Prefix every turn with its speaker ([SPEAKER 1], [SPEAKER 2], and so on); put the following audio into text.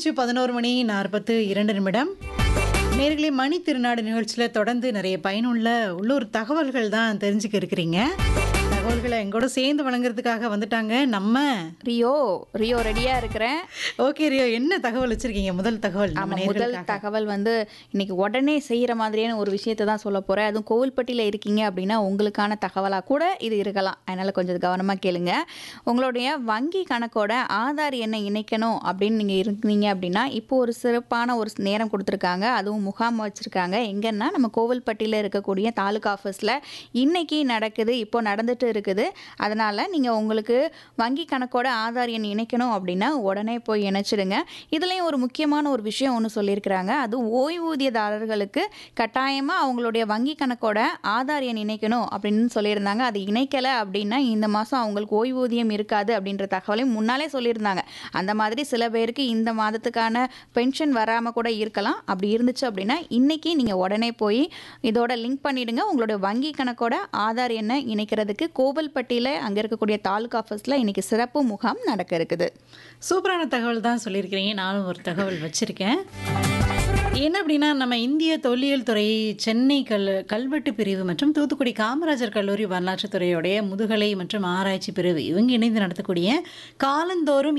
[SPEAKER 1] ஆயிடுச்சு பதினோரு மணி நாற்பத்து இரண்டு நிமிடம் நேர்களே மணி திருநாடு நிகழ்ச்சியில் தொடர்ந்து நிறைய பயனுள்ள உள்ளூர் தகவல்கள் தான் தெரிஞ்சுக்க இருக்கிறீங்க தகவல்களை எங்கூட சேர்ந்து வழங்குறதுக்காக வந்துட்டாங்க நம்ம
[SPEAKER 2] ரியோ ரியோ ரெடியா இருக்கிறேன்
[SPEAKER 1] ஓகே ரியோ என்ன தகவல் வச்சிருக்கீங்க முதல் தகவல் நம்ம
[SPEAKER 2] ஆமா முதல்
[SPEAKER 1] நேயர்களுக்காக.
[SPEAKER 2] தகவல் வந்து இன்னைக்கு உடனே செய்யற மாதிரியான ஒரு விஷயத்தை தான் சொல்ல போறேன் அதுவும் கோவில்பட்டியில இருக்கீங்க அப்படின்னா உங்களுக்கான தகவலா கூட இது இருக்கலாம் அதனால கொஞ்சம் கவனமா கேளுங்க உங்களுடைய வங்கி கணக்கோட ஆதார் எண்ணை இணைக்கணும் அப்படின்னு நீங்க இருந்தீங்க அப்படின்னா இப்போ ஒரு சிறப்பான ஒரு நேரம் கொடுத்துருக்காங்க அதுவும் முகாம் வச்சிருக்காங்க எங்கன்னா நம்ம கோவில்பட்டியில இருக்கக்கூடிய தாலுகா ஆஃபீஸில் இன்னைக்கு நடக்குது இப்போ நடந்துட்டு இருக்குது அதனால நீங்க உங்களுக்கு வங்கி கணக்கோட ஆதார் எண் இணைக்கணும் அப்படின்னா உடனே போய் இணைச்சிடுங்க இதுலேயும் ஒரு முக்கியமான ஒரு விஷயம் ஒன்று சொல்லியிருக்கிறாங்க அது ஓய்வூதியதாரர்களுக்கு கட்டாயமாக அவங்களுடைய வங்கி கணக்கோட ஆதார் எண் இணைக்கணும் அப்படின்னு சொல்லியிருந்தாங்க அது இணைக்கலை அப்படின்னா இந்த மாதம் அவங்களுக்கு ஓய்வூதியம் இருக்காது அப்படின்ற தகவலையும் முன்னாலே சொல்லியிருந்தாங்க அந்த மாதிரி சில பேருக்கு இந்த மாதத்துக்கான பென்ஷன் வராமல் கூட இருக்கலாம் அப்படி இருந்துச்சு அப்படின்னா இன்னைக்கு நீங்கள் உடனே போய் இதோட லிங்க் பண்ணிடுங்க உங்களுடைய வங்கி கணக்கோட ஆதார் எண்ணை இணைக்கிறதுக்கு கோவில்பட்டியில் அங்கே இருக்கக்கூடிய தாலுகா ஆஃபீஸில் இன்னைக்கு சிறப்பு முகாம் நடக்க இருக்குது
[SPEAKER 1] சூப்பரான தகவல் தான் சொல்லியிருக்கிறீங்க நானும் ஒரு தகவல் வச்சுருக்கேன் என்ன அப்படின்னா நம்ம இந்திய தொல்லியல் துறை சென்னை கல் கல்வெட்டு பிரிவு மற்றும் தூத்துக்குடி காமராஜர் கல்லூரி வரலாற்றுத் துறையுடைய முதுகலை மற்றும் ஆராய்ச்சி பிரிவு இவங்க இணைந்து நடத்தக்கூடிய காலந்தோறும்